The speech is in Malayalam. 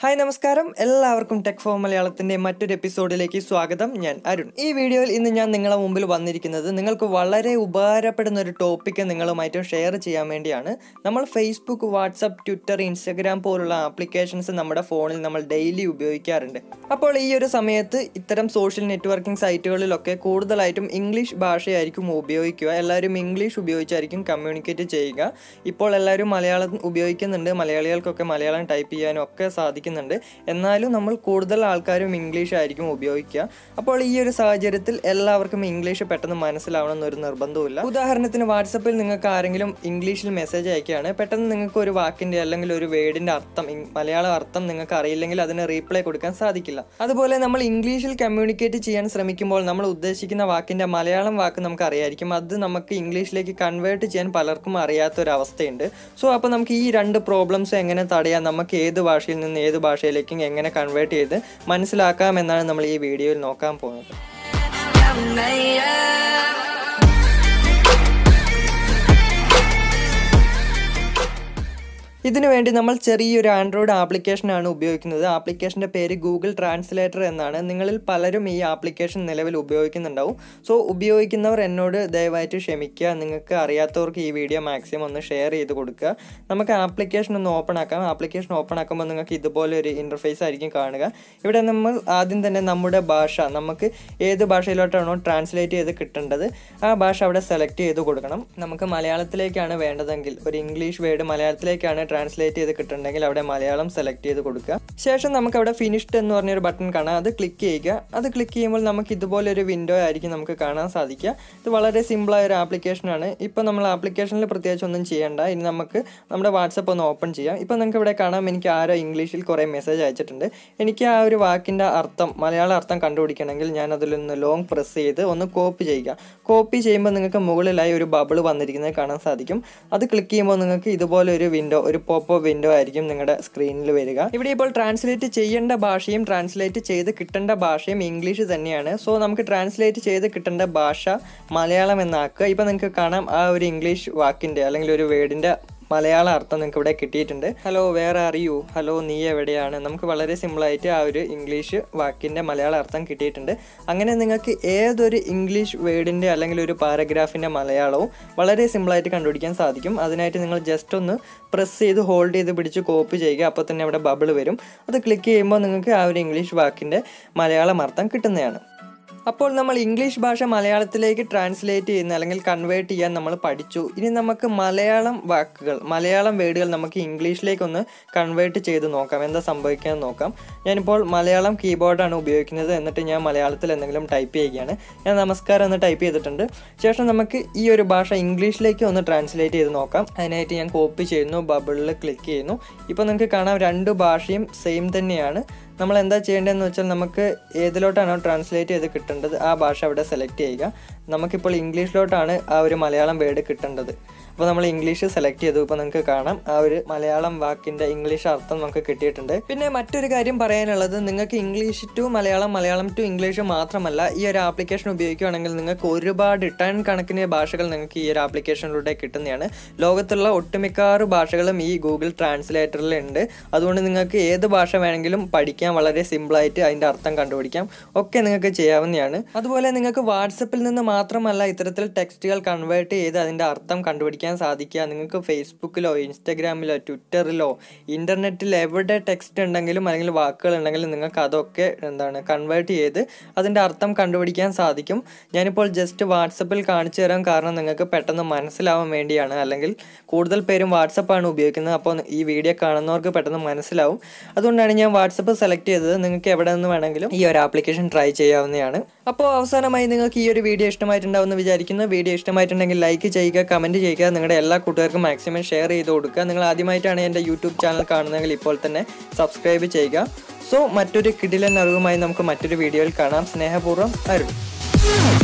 ഹായ് നമസ്കാരം എല്ലാവർക്കും ടെക് ഫോർ മലയാളത്തിന്റെ മറ്റൊരു എപ്പിസോഡിലേക്ക് സ്വാഗതം ഞാൻ അരുൺ ഈ വീഡിയോയിൽ ഇന്ന് ഞാൻ നിങ്ങളെ മുമ്പിൽ വന്നിരിക്കുന്നത് നിങ്ങൾക്ക് വളരെ ഉപകാരപ്പെടുന്ന ഒരു ടോപ്പിക്ക് നിങ്ങളുമായിട്ട് ഷെയർ ചെയ്യാൻ വേണ്ടിയാണ് നമ്മൾ ഫേസ്ബുക്ക് വാട്സപ്പ് ട്വിറ്റർ ഇൻസ്റ്റഗ്രാം പോലുള്ള ആപ്ലിക്കേഷൻസ് നമ്മുടെ ഫോണിൽ നമ്മൾ ഡെയിലി ഉപയോഗിക്കാറുണ്ട് അപ്പോൾ ഈ ഒരു സമയത്ത് ഇത്തരം സോഷ്യൽ നെറ്റ്വർക്കിംഗ് സൈറ്റുകളിലൊക്കെ കൂടുതലായിട്ടും ഇംഗ്ലീഷ് ഭാഷയായിരിക്കും ഉപയോഗിക്കുക എല്ലാവരും ഇംഗ്ലീഷ് ഉപയോഗിച്ചായിരിക്കും കമ്മ്യൂണിക്കേറ്റ് ചെയ്യുക ഇപ്പോൾ എല്ലാവരും മലയാളം ഉപയോഗിക്കുന്നുണ്ട് മലയാളികൾക്കൊക്കെ മലയാളം ടൈപ്പ് ചെയ്യാനും ഒക്കെ സാധിക്കുന്നുണ്ട് എന്നാലും നമ്മൾ കൂടുതൽ ആൾക്കാരും ഇംഗ്ലീഷ് ആയിരിക്കും ഉപയോഗിക്കുക അപ്പോൾ ഈ ഒരു സാഹചര്യത്തിൽ എല്ലാവർക്കും ഇംഗ്ലീഷ് പെട്ടെന്ന് മനസ്സിലാവണം എന്നൊരു നിർബന്ധമില്ല ഉദാഹരണത്തിന് വാട്സപ്പിൽ നിങ്ങൾക്ക് ആരെങ്കിലും ഇംഗ്ലീഷിൽ മെസ്സേജ് അയക്കുകയാണ് പെട്ടെന്ന് നിങ്ങൾക്ക് ഒരു വാക്കിന്റെ അല്ലെങ്കിൽ ഒരു വേർഡിന്റെ അർത്ഥം ഇ- മലയാള അർത്ഥം നിങ്ങൾക്ക് അറിയില്ലെങ്കിൽ അതിന് റീപ്ലൈ കൊടുക്കാൻ സാധിക്കില്ല അതുപോലെ നമ്മൾ ഇംഗ്ലീഷിൽ കമ്മ്യൂണിക്കേറ്റ് ചെയ്യാൻ ശ്രമിക്കുമ്പോൾ നമ്മൾ ഉദ്ദേശിക്കുന്ന വാക്കിന്റെ മലയാളം വാക്ക് നമുക്ക് അറിയായിരിക്കും അത് നമുക്ക് ഇംഗ്ലീഷിലേക്ക് കൺവേർട്ട് ചെയ്യാൻ പലർക്കും അറിയാത്തൊരവസ്ഥയുണ്ട് സോ അപ്പോൾ നമുക്ക് ഈ രണ്ട് പ്രോബ്ലംസ് എങ്ങനെ തടയാം നമുക്ക് ഏത് ഭാഷയിൽ നിന്ന് ഏത് ഭാഷയിലേക്കും എങ്ങനെ കൺവേർട്ട് ചെയ്ത് മനസ്സിലാക്കാം എന്നാണ് നമ്മൾ ഈ വീഡിയോയിൽ നോക്കാൻ പോകുന്നത് ഇതിനു വേണ്ടി നമ്മൾ ചെറിയൊരു ആൻഡ്രോയിഡ് ആപ്ലിക്കേഷനാണ് ഉപയോഗിക്കുന്നത് ആപ്ലിക്കേഷൻ്റെ പേര് ഗൂഗിൾ ട്രാൻസ്ലേറ്റർ എന്നാണ് നിങ്ങളിൽ പലരും ഈ ആപ്ലിക്കേഷൻ നിലവിൽ ഉപയോഗിക്കുന്നുണ്ടാവും സോ ഉപയോഗിക്കുന്നവർ എന്നോട് ദയവായിട്ട് ക്ഷമിക്കുക നിങ്ങൾക്ക് അറിയാത്തവർക്ക് ഈ വീഡിയോ മാക്സിമം ഒന്ന് ഷെയർ ചെയ്ത് കൊടുക്കുക നമുക്ക് ആപ്ലിക്കേഷൻ ഒന്ന് ഓപ്പൺ ആക്കാം ആപ്ലിക്കേഷൻ ഓപ്പൺ ആക്കുമ്പോൾ നിങ്ങൾക്ക് ഇതുപോലെ ഒരു ഇൻ്റർഫേസ് ആയിരിക്കും കാണുക ഇവിടെ നമ്മൾ ആദ്യം തന്നെ നമ്മുടെ ഭാഷ നമുക്ക് ഏത് ഭാഷയിലോട്ടാണോ ട്രാൻസ്ലേറ്റ് ചെയ്ത് കിട്ടേണ്ടത് ആ ഭാഷ അവിടെ സെലക്ട് ചെയ്ത് കൊടുക്കണം നമുക്ക് മലയാളത്തിലേക്കാണ് വേണ്ടതെങ്കിൽ ഒരു ഇംഗ്ലീഷ് വേർഡ് മലയാളത്തിലേക്കാണ് ട്രാൻസ്ലേറ്റ് ചെയ്ത് കിട്ടുന്നുണ്ടെങ്കിൽ അവിടെ മലയാളം സെലക്ട് ചെയ്ത് കൊടുക്കുക ശേഷം നമുക്ക് അവിടെ ഫിനിഷ്ഡ് എന്ന് പറഞ്ഞൊരു ബട്ടൺ കാണാം അത് ക്ലിക്ക് ചെയ്യുക അത് ക്ലിക്ക് ചെയ്യുമ്പോൾ നമുക്ക് ഇതുപോലെ ഒരു വിൻഡോ ആയിരിക്കും നമുക്ക് കാണാൻ സാധിക്കുക ഇത് വളരെ സിമ്പിളായ ഒരു ആപ്ലിക്കേഷനാണ് ഇപ്പോൾ നമ്മൾ ആപ്ലിക്കേഷനിൽ പ്രത്യേകിച്ച് ഒന്നും ചെയ്യേണ്ട ഇനി നമുക്ക് നമ്മുടെ വാട്സപ്പ് ഒന്ന് ഓപ്പൺ ചെയ്യാം ഇപ്പോൾ നിങ്ങൾക്ക് ഇവിടെ കാണാം എനിക്ക് ആരോ ഇംഗ്ലീഷിൽ കുറേ മെസ്സേജ് അയച്ചിട്ടുണ്ട് എനിക്ക് ആ ഒരു വാക്കിൻ്റെ അർത്ഥം മലയാള അർത്ഥം കണ്ടുപിടിക്കണമെങ്കിൽ ഞാൻ അതിലൊന്ന് ലോങ് പ്രസ് ചെയ്ത് ഒന്ന് കോപ്പി ചെയ്യുക കോപ്പി ചെയ്യുമ്പോൾ നിങ്ങൾക്ക് മുകളിലായി ഒരു ബബിൾ വന്നിരിക്കുന്നത് കാണാൻ സാധിക്കും അത് ക്ലിക്ക് ചെയ്യുമ്പോൾ നിങ്ങൾക്ക് ഇതുപോലെ ഒരു വിൻഡോ ഒരു പോപ്പ് വിൻഡോ ആയിരിക്കും നിങ്ങളുടെ സ്ക്രീനിൽ വരിക ഇവിടെ ഇപ്പോൾ ട്രാൻസ്ലേറ്റ് ചെയ്യേണ്ട ഭാഷയും ട്രാൻസ്ലേറ്റ് ചെയ്ത് കിട്ടേണ്ട ഭാഷയും ഇംഗ്ലീഷ് തന്നെയാണ് സോ നമുക്ക് ട്രാൻസ്ലേറ്റ് ചെയ്ത് കിട്ടേണ്ട ഭാഷ മലയാളം എന്നാക്കുക ഇപ്പം നിങ്ങൾക്ക് കാണാം ആ ഒരു ഇംഗ്ലീഷ് വാക്കിൻ്റെ അല്ലെങ്കിൽ ഒരു വേർഡിൻ്റെ മലയാള അർത്ഥം നിങ്ങൾക്ക് ഇവിടെ കിട്ടിയിട്ടുണ്ട് ഹലോ വേറെ അറിയൂ ഹലോ നീ എവിടെയാണ് നമുക്ക് വളരെ സിമ്പിളായിട്ട് ആ ഒരു ഇംഗ്ലീഷ് വാക്കിൻ്റെ മലയാള അർത്ഥം കിട്ടിയിട്ടുണ്ട് അങ്ങനെ നിങ്ങൾക്ക് ഏതൊരു ഇംഗ്ലീഷ് വേർഡിൻ്റെ അല്ലെങ്കിൽ ഒരു പാരഗ്രാഫിൻ്റെ മലയാളവും വളരെ സിമ്പിളായിട്ട് കണ്ടുപിടിക്കാൻ സാധിക്കും അതിനായിട്ട് നിങ്ങൾ ജസ്റ്റ് ഒന്ന് പ്രസ് ചെയ്ത് ഹോൾഡ് ചെയ്ത് പിടിച്ച് കോപ്പി ചെയ്യുക അപ്പോൾ തന്നെ അവിടെ ബബിൾ വരും അത് ക്ലിക്ക് ചെയ്യുമ്പോൾ നിങ്ങൾക്ക് ആ ഒരു ഇംഗ്ലീഷ് വാക്കിൻ്റെ മലയാളം അർത്ഥം കിട്ടുന്നതാണ് അപ്പോൾ നമ്മൾ ഇംഗ്ലീഷ് ഭാഷ മലയാളത്തിലേക്ക് ട്രാൻസ്ലേറ്റ് ചെയ്യുന്ന അല്ലെങ്കിൽ കൺവേർട്ട് ചെയ്യാൻ നമ്മൾ പഠിച്ചു ഇനി നമുക്ക് മലയാളം വാക്കുകൾ മലയാളം വേർഡുകൾ നമുക്ക് ഇംഗ്ലീഷിലേക്കൊന്ന് കൺവേർട്ട് ചെയ്ത് നോക്കാം എന്താ സംഭവിക്കാൻ നോക്കാം ഞാനിപ്പോൾ മലയാളം കീബോർഡാണ് ഉപയോഗിക്കുന്നത് എന്നിട്ട് ഞാൻ മലയാളത്തിൽ എന്തെങ്കിലും ടൈപ്പ് ചെയ്യുകയാണ് ഞാൻ നമസ്കാരം എന്ന് ടൈപ്പ് ചെയ്തിട്ടുണ്ട് ശേഷം നമുക്ക് ഈ ഒരു ഭാഷ ഇംഗ്ലീഷിലേക്ക് ഒന്ന് ട്രാൻസ്ലേറ്റ് ചെയ്ത് നോക്കാം അതിനായിട്ട് ഞാൻ കോപ്പി ചെയ്യുന്നു ബബിളിൽ ക്ലിക്ക് ചെയ്യുന്നു ഇപ്പോൾ നിങ്ങൾക്ക് കാണാം രണ്ട് ഭാഷയും സെയിം തന്നെയാണ് നമ്മൾ എന്താ ചെയ്യേണ്ടതെന്ന് വെച്ചാൽ നമുക്ക് ഏതിലോട്ടാണോ ട്രാൻസ്ലേറ്റ് ചെയ്ത് കിട്ടേണ്ടത് ആ ഭാഷ അവിടെ സെലക്ട് ചെയ്യുക നമുക്കിപ്പോൾ ഇംഗ്ലീഷിലോട്ടാണ് ആ ഒരു മലയാളം വേർഡ് കിട്ടേണ്ടത് അപ്പോൾ നമ്മൾ ഇംഗ്ലീഷ് സെലക്ട് ചെയ്തു ഇപ്പോൾ നിങ്ങൾക്ക് കാണാം ആ ഒരു മലയാളം വാക്കിൻ്റെ ഇംഗ്ലീഷ് അർത്ഥം നമുക്ക് കിട്ടിയിട്ടുണ്ട് പിന്നെ മറ്റൊരു കാര്യം പറയാനുള്ളത് നിങ്ങൾക്ക് English to Malayalam Malayalam to English മാത്രമല്ല ഈ ഒരു ആപ്ലിക്കേഷൻ ഉപയോഗിക്കുകയാണെങ്കിൽ നിങ്ങൾക്ക് ഒരുപാട് ടൺ കണക്കിന് ഭാഷകൾ നിങ്ങൾക്ക് ഈ ഒരു ആപ്ലിക്കേഷനിലൂടെ കിട്ടുന്നതാണ് ലോകത്തുള്ള ഒട്ടുമിക്കാറ് ഭാഷകളും ഈ ഗൂഗിൾ ട്രാൻസ്ലേറ്ററിൽ ഉണ്ട് അതുകൊണ്ട് നിങ്ങൾക്ക് ഏത് ഭാഷ വേണമെങ്കിലും പഠിക്കാൻ വളരെ സിമ്പിളായിട്ട് അതിൻ്റെ അർത്ഥം കണ്ടുപിടിക്കാം ഒക്കെ നിങ്ങൾക്ക് ചെയ്യാവുന്നതാണ് അതുപോലെ നിങ്ങൾക്ക് വാട്സപ്പിൽ നിന്ന് മാത്രമല്ല ഇത്തരത്തിൽ ടെക്സ്റ്റുകൾ കൺവേർട്ട് ചെയ്ത് അതിൻ്റെ അർത്ഥം കണ്ടുപിടിക്കാൻ സാധിക്കുക നിങ്ങൾക്ക് ഫേസ്ബുക്കിലോ ഇൻസ്റ്റഗ്രാമിലോ ട്വിറ്ററിലോ ഇൻ്റർനെറ്റിൽ എവിടെ ടെക്സ്റ്റ് ഉണ്ടെങ്കിലും അല്ലെങ്കിൽ വാക്കുകൾ ഉണ്ടെങ്കിലും നിങ്ങൾക്ക് അതൊക്കെ എന്താണ് കൺവേർട്ട് ചെയ്ത് അതിൻ്റെ അർത്ഥം കണ്ടുപിടിക്കാൻ സാധിക്കും ഞാനിപ്പോൾ ജസ്റ്റ് വാട്സപ്പിൽ കാണിച്ചു തരാൻ കാരണം നിങ്ങൾക്ക് പെട്ടെന്ന് മനസ്സിലാവാൻ വേണ്ടിയാണ് അല്ലെങ്കിൽ കൂടുതൽ പേരും വാട്സപ്പാണ് ഉപയോഗിക്കുന്നത് അപ്പോൾ ഈ വീഡിയോ കാണുന്നവർക്ക് പെട്ടെന്ന് മനസ്സിലാവും അതുകൊണ്ടാണ് ഞാൻ വാട്സപ്പ് സെലക്ട് ചെയ്തത് നിങ്ങൾക്ക് എവിടെ നിന്ന് വേണമെങ്കിലും ഈ ഒരു ആപ്ലിക്കേഷൻ ട്രൈ ചെയ്യാവുന്നതാണ് അപ്പോൾ അവസാനമായി നിങ്ങൾക്ക് ഈ ഒരു വീഡിയോ ഇഷ്ടമായിട്ടുണ്ടാവുമെന്ന് വിചാരിക്കുന്നു വീഡിയോ ഇഷ്ടമായിട്ടുണ്ടെങ്കിൽ ലൈക്ക് ചെയ്യുക കമൻറ്റ് ചെയ്യുക നിങ്ങളുടെ എല്ലാ കൂട്ടുകാർക്കും മാക്സിമം ഷെയർ ചെയ്ത് കൊടുക്കുക നിങ്ങൾ ആദ്യമായിട്ടാണ് എൻ്റെ യൂട്യൂബ് ചാനൽ കാണുന്നതെങ്കിൽ ഇപ്പോൾ തന്നെ സബ്സ്ക്രൈബ് ചെയ്യുക സോ മറ്റൊരു കിടിലൻ അറിവുമായി നമുക്ക് മറ്റൊരു വീഡിയോയിൽ കാണാം സ്നേഹപൂർവ്വം അരുൺ